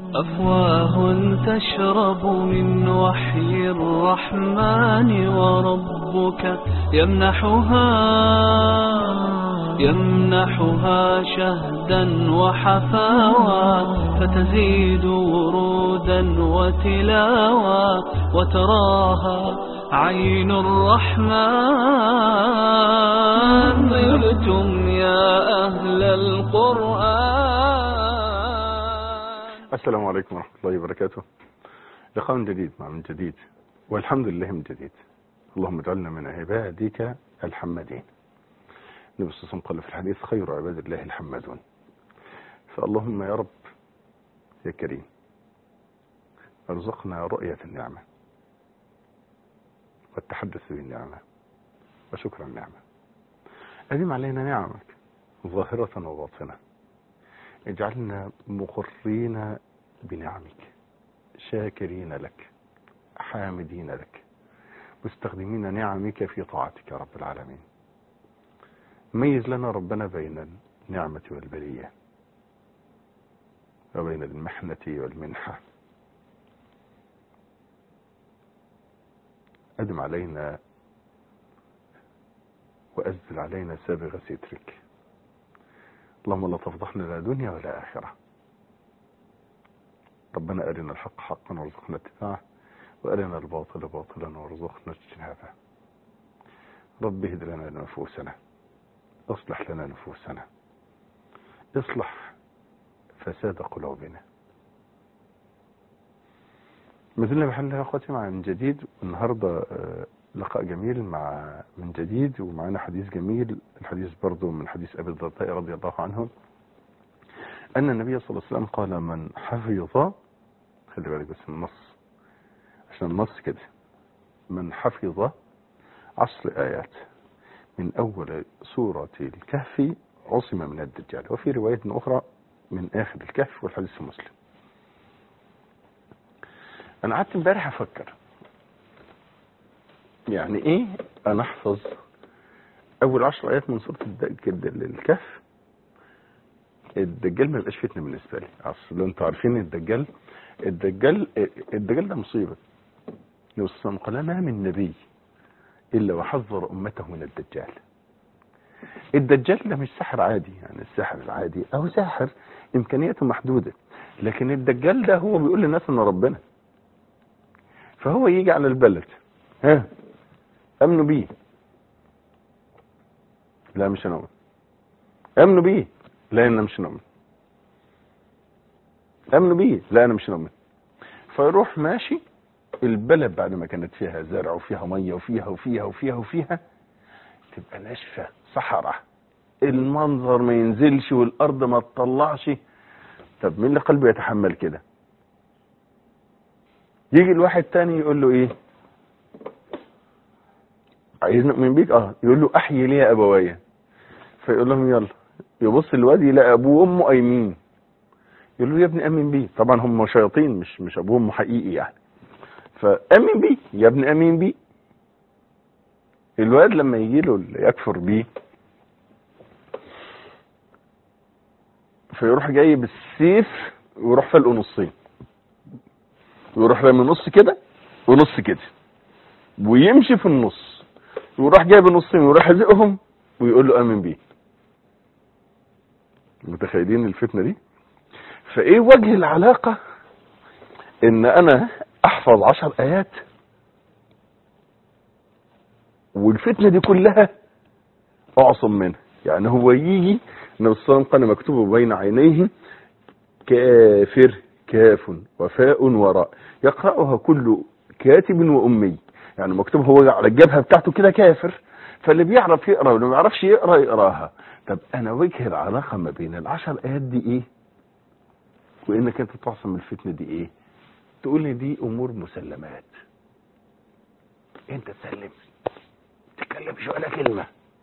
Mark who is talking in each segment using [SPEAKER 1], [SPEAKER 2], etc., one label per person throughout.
[SPEAKER 1] أفواه تشرب من وحي الرحمن وربك يمنحها يمنحها شهدا وحفاوى فتزيد ورودا وتلاوى وتراها عين الرحمن طبتم يا أهل القرآن
[SPEAKER 2] السلام عليكم ورحمة الله وبركاته لقاء جديد مع من جديد والحمد لله من جديد اللهم اجعلنا من عبادك الحمدين النبي صلى الله عليه وسلم قال في الحديث خير عباد الله الحمدون فاللهم يا رب يا كريم ارزقنا رؤية النعمة والتحدث بالنعمة وشكر النعمة أدم علينا نعمك ظاهرة وباطنة اجعلنا مقرين بنعمك شاكرين لك حامدين لك مستخدمين نعمك في طاعتك يا رب العالمين ميز لنا ربنا بين النعمة والبلية وبين المحنة والمنحة أدم علينا وأزل علينا سابغ سترك اللهم لا تفضحنا لا دنيا ولا آخرة ربنا أرنا الحق حقا وارزقنا اتباعه وأرنا الباطل باطلا وارزقنا اجتنابه رب اهد لنا نفوسنا اصلح لنا نفوسنا اصلح فساد قلوبنا ما زلنا بحل يا اخواتي مع من جديد النهارده لقاء جميل مع من جديد ومعنا حديث جميل الحديث برضو من حديث ابي الدرداء رضي الله عنه ان النبي صلى الله عليه وسلم قال من حفظ خلي بالك بس النص عشان النص كده من حفظ عشر ايات من اول سورة الكهف عصم من الدجال وفي رواية اخرى من اخر الكهف والحديث في مسلم انا قعدت امبارح افكر يعني ايه انا احفظ اول عشر ايات من سوره الكهف الدجال ما يبقاش فتنه بالنسبه لي اصل انتوا عارفين الدجال الدجال الدجال ده مصيبه النبي صلى الله عليه وسلم قال ما من نبي الا وحذر امته من الدجال الدجال ده مش ساحر عادي يعني الساحر العادي او ساحر امكانياته محدوده لكن الدجال ده هو بيقول للناس ان ربنا فهو يجي على البلد ها امنوا بيه لا مش هنؤمن امنوا بيه لا انا مش هنؤمن امنوا بيه لا انا مش هنؤمن فيروح ماشي البلد بعد ما كانت فيها زرع وفيها ميه وفيها وفيها وفيها وفيها تبقى ناشفه صحراء المنظر ما ينزلش والارض ما تطلعش طب مين اللي قلبه يتحمل كده يجي الواحد تاني يقول له ايه عايز نؤمن بيك اه يقول له احيي لي ابويا فيقول لهم يلا يبص الواد يلاقي ابوه وامه قايمين يقول له يا ابني امن بيه طبعا هم شياطين مش مش ابوه وامه حقيقي يعني فامن بيه يا ابني امين بيه الواد لما يجي له اللي يكفر بيه فيروح جاي بالسيف ويروح فلقه نصين ويروح رامي نص كده ونص كده ويمشي في النص ويروح جايب النصين ويروح يزقهم ويقول له امن بيه متخيلين الفتنه دي فايه وجه العلاقه ان انا احفظ عشر ايات والفتنه دي كلها اعصم منها يعني هو يجي النبي صلى الله عليه وسلم قال مكتوب بين عينيه كافر كاف وفاء وراء يقرأها كل كاتب وأمي يعني مكتوب هو على الجبهة بتاعته كده كافر فاللي بيعرف يقرأ واللي ما بيعرفش يقرأ يقراها طب أنا وجه العلاقة ما بين العشر آيات دي إيه وإنك أنت تعصم الفتنة دي إيه تقول لي دي أمور مسلمات أنت تسلم تتكلمش ولا كلمة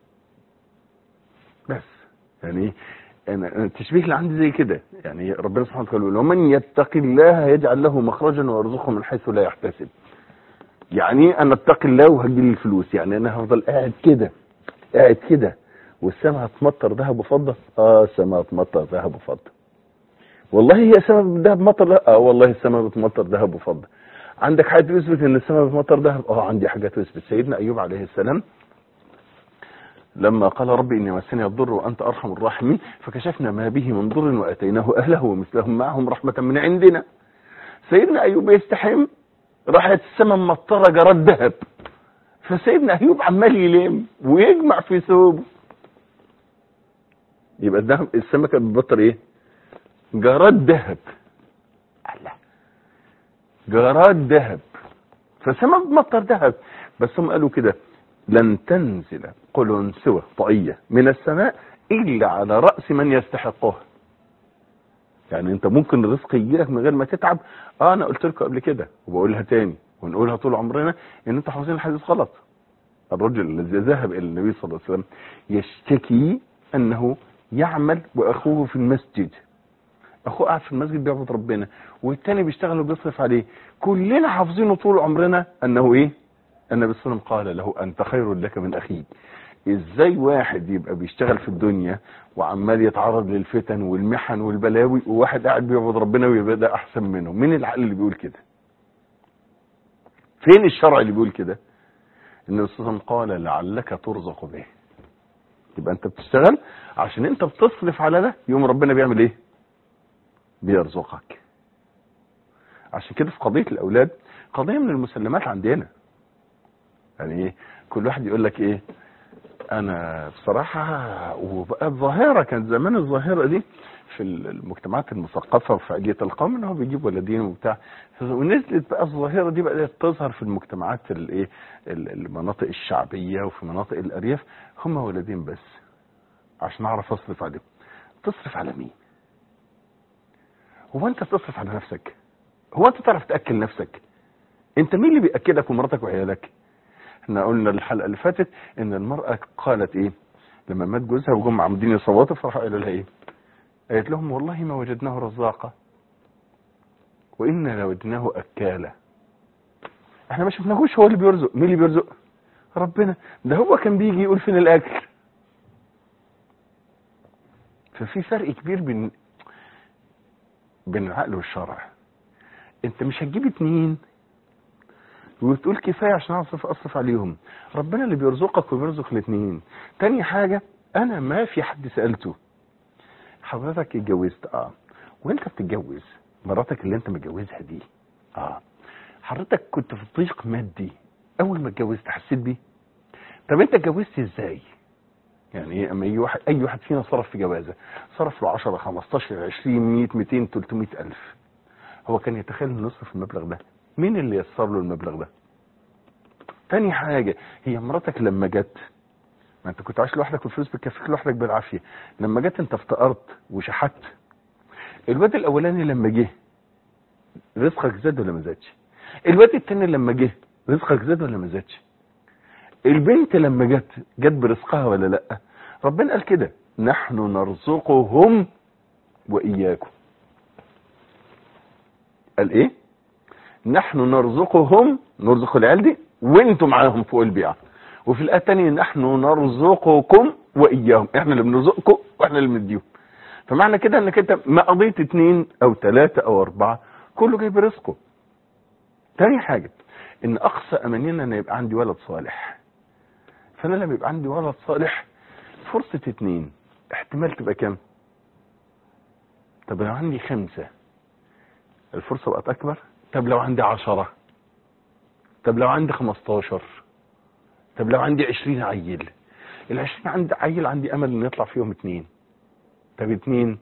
[SPEAKER 2] بس يعني انا التشبيه اللي عندي زي كده يعني ربنا سبحانه وتعالى يقول ومن يتق الله يجعل له مخرجا ويرزقه من حيث لا يحتسب يعني انا اتقي الله وهجي لي الفلوس يعني انا هفضل قاعد كده قاعد كده والسماء هتمطر ذهب وفضه اه السماء هتمطر ذهب وفضه والله هي السماء بتذهب مطر لا اه والله السماء بتمطر ذهب وفضه عندك حاجه تثبت ان السماء بتمطر ذهب اه عندي حاجه تثبت سيدنا ايوب عليه السلام لما قال ربي اني مسني الضر وانت ارحم الراحمين فكشفنا ما به من ضر واتيناه اهله ومثلهم معهم رحمه من عندنا سيدنا ايوب يستحم راحت السماء مطره جراد ذهب فسيدنا ايوب عمال يلم ويجمع في ثوبه يبقى الذهب السماء كانت بتبطر ايه جراد ذهب الله جراد ذهب فالسماء بتمطر ذهب بس هم قالوا كده لن تنزل قلنسوة طاقية من السماء إلا على رأس من يستحقها يعني انت ممكن الرزق يجيلك من غير ما تتعب اه انا قلت لكم قبل كده وبقولها تاني ونقولها طول عمرنا ان انتوا حافظين الحديث غلط الرجل الذي ذهب الى النبي صلى الله عليه وسلم يشتكي انه يعمل واخوه في المسجد اخوه قاعد في المسجد بيعبد ربنا والتاني بيشتغل وبيصرف عليه كلنا حافظينه طول عمرنا انه ايه النبي صلى الله عليه وسلم قال له انت خير لك من اخيك ازاي واحد يبقى بيشتغل في الدنيا وعمال يتعرض للفتن والمحن والبلاوي وواحد قاعد بيعبد ربنا ويبقى ده احسن منه مين العقل اللي بيقول كده فين الشرع اللي بيقول كده النبي صلى الله عليه وسلم قال لعلك ترزق به يبقى انت بتشتغل عشان انت بتصرف على ده يوم ربنا بيعمل ايه بيرزقك عشان كده في قضيه الاولاد قضيه من المسلمات عندنا يعني ايه كل واحد يقول لك ايه انا بصراحه وبقى الظاهره كانت زمان الظاهره دي في المجتمعات المثقفه وفي عديه القوم ان هو بيجيب ولدين وبتاع ونزلت بقى الظاهره دي بدات تظهر في المجتمعات الايه المناطق الشعبيه وفي مناطق الارياف هم ولدين بس عشان اعرف اصرف عليهم تصرف على مين هو انت تصرف على نفسك هو انت تعرف تاكل نفسك انت مين اللي بياكلك ومراتك وعيالك احنا قلنا الحلقه اللي فاتت ان المراه قالت ايه لما مات جوزها وجم عاملين يصوتوا فراحوا قالوا لها ايه قالت لهم والله ما وجدناه رزاقا وانا لوجدناه اكالا احنا ما شفناهوش هو اللي بيرزق مين اللي بيرزق ربنا ده هو كان بيجي يقول فين الاكل ففي فرق كبير بين بين العقل والشرع انت مش هتجيب اتنين وتقول كفايه عشان اصرف اصرف عليهم ربنا اللي بيرزقك وبيرزق الاثنين تاني حاجه انا ما في حد سالته حضرتك اتجوزت اه وانت بتتجوز مراتك اللي انت متجوزها دي اه حضرتك كنت في ضيق مادي اول ما اتجوزت حسيت بيه طب انت اتجوزت ازاي يعني ايه اما اي واحد اي واحد فينا صرف في جوازه صرف له 10 15 20 100 200 300 الف هو كان يتخيل انه يصرف المبلغ ده مين اللي يسر له المبلغ ده تاني حاجة هي مراتك لما جت ما انت كنت عايش لوحدك والفلوس بتكفيك لوحدك بالعافية لما جت انت افتقرت وشحت الواد الاولاني لما جه رزقك زاد ولا ما زادش الواد التاني لما جه رزقك زاد ولا ما زادش البنت لما جت جت برزقها ولا لا ربنا قال كده نحن نرزقهم واياكم قال ايه نحن نرزقهم نرزق العيال دي وانتم معاهم فوق البيعة وفي الآية الثانية نحن نرزقكم وإياهم احنا اللي بنرزقكم واحنا اللي بنديهم فمعنى كده انك انت ما قضيت اتنين او ثلاثة او اربعة كله جاي برزقه تاني حاجة ان اقصى امانينا ان يبقى عندي ولد صالح فانا لما يبقى عندي ولد صالح فرصة اتنين احتمال تبقى كام طب لو عندي خمسة الفرصة بقت اكبر طب لو عندي عشرة طب لو عندي خمستاشر طب لو عندي عشرين عيل العشرين عندي عيل عندي امل ان يطلع فيهم اتنين طب اتنين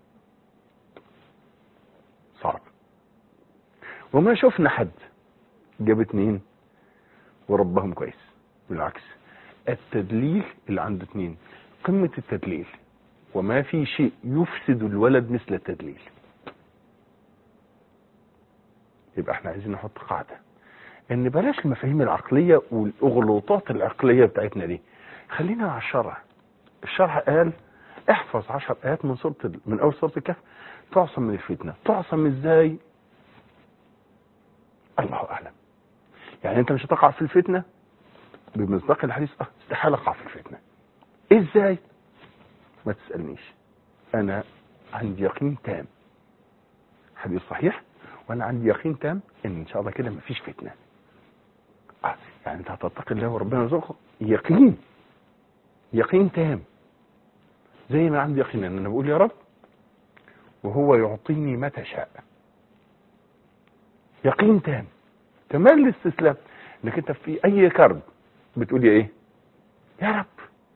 [SPEAKER 2] صعب وما شفنا حد جاب اتنين وربهم كويس بالعكس التدليل اللي عنده اتنين قمة التدليل وما في شيء يفسد الولد مثل التدليل يبقى احنا عايزين نحط قاعدة ان بلاش المفاهيم العقلية والاغلوطات العقلية بتاعتنا دي خلينا على الشرع الشرع قال احفظ عشر ايات من سورة من اول سورة الكهف تعصم من الفتنة تعصم ازاي الله اعلم يعني انت مش هتقع في الفتنة بمصداق الحديث اه استحالة اقع في الفتنة ازاي ما تسألنيش انا عندي يقين تام حديث صحيح وانا عندي يقين تام ان ان شاء الله كده مفيش فتنه آه، يعني انت هتتقي الله وربنا يرزقك يقين يقين تام زي ما عندي يقين ان انا بقول يا رب وهو يعطيني ما تشاء يقين تام كمال الاستسلام انك انت في اي كرب بتقول يا ايه يا رب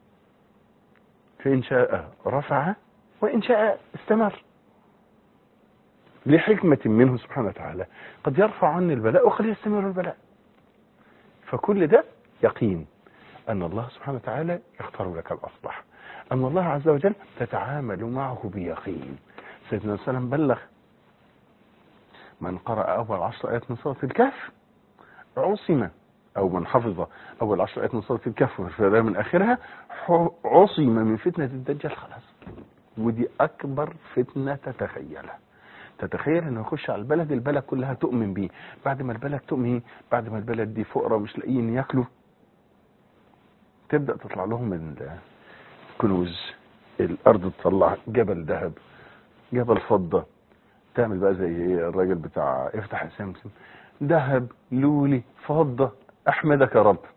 [SPEAKER 2] فان شاء رفع وان شاء استمر لحكمة منه سبحانه وتعالى قد يرفع عني البلاء وقد يستمر البلاء فكل ده يقين أن الله سبحانه وتعالى يختار لك الأصلح أن الله عز وجل تتعامل معه بيقين سيدنا صلى الله عليه وسلم بلغ من قرأ أول عشر آيات من سورة الكهف عصم أو من حفظ أول عشر آيات من سورة الكهف وفرها من آخرها ح- عصم من فتنة الدجال خلاص ودي أكبر فتنة تتخيلها تتخيل انه يخش على البلد البلد كلها تؤمن بيه بعد ما البلد تؤمن بعد ما البلد دي فقراء مش لاقيين ياكلوا تبدا تطلع لهم الكنوز الارض تطلع جبل ذهب جبل فضه تعمل بقى زي ايه الراجل بتاع افتح يا سمسم ذهب لولي فضه احمدك يا رب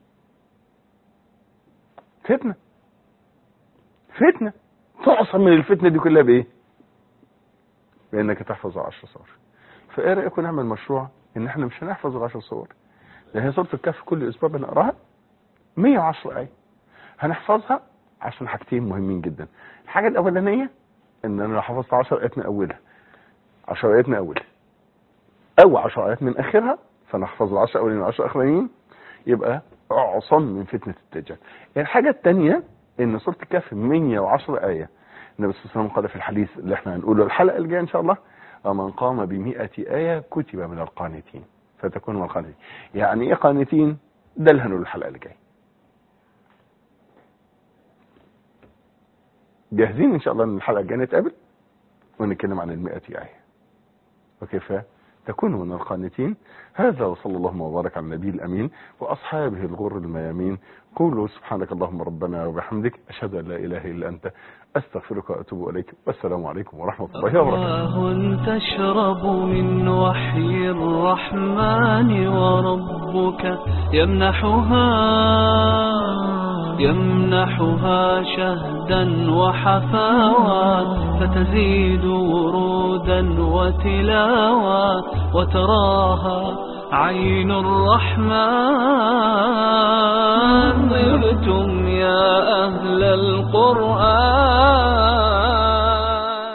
[SPEAKER 2] فتنه فتنه تعصم من الفتنه دي كلها بايه بانك تحفظ عشر صور فايه رايكم نعمل مشروع ان احنا مش هنحفظ العشر صور لان هي سوره الكهف كل اسبوع بنقراها 110 ايه هنحفظها عشان حاجتين مهمين جدا الحاجه الاولانيه ان انا لو حفظت 10 ايات من اولها 10 ايات من اولها او 10 ايات من اخرها فنحفظ ال10 اولين وال10 اخرين يبقى اعصم من فتنه الدجال الحاجه الثانيه ان سوره الكهف 110 ايه النبي صلى الله عليه وسلم قال في الحديث اللي احنا هنقوله الحلقه الجايه ان شاء الله ومن قام بمئة آية كتب من القانتين فتكون من القانتين يعني ايه قانتين ده اللي هنقوله الحلقه اللي جايه جاهزين ان شاء الله ان الحلقه الجايه نتقابل ونتكلم عن المئة آية وكيف تكون من القانتين هذا وصلى الله وبارك على النبي الأمين وأصحابه الغر الميامين قولوا سبحانك اللهم ربنا وبحمدك أشهد أن لا إله إلا أنت أستغفرك وأتوب إليك والسلام عليكم ورحمة الله وبركاته
[SPEAKER 1] أفواه تشرب من وحي الرحمن وربك يمنحها يمنحها شهدا وحفاوات فتزيد ورودا وتلاوات وتراها عين الرحمن طبتم يا أهل القرآن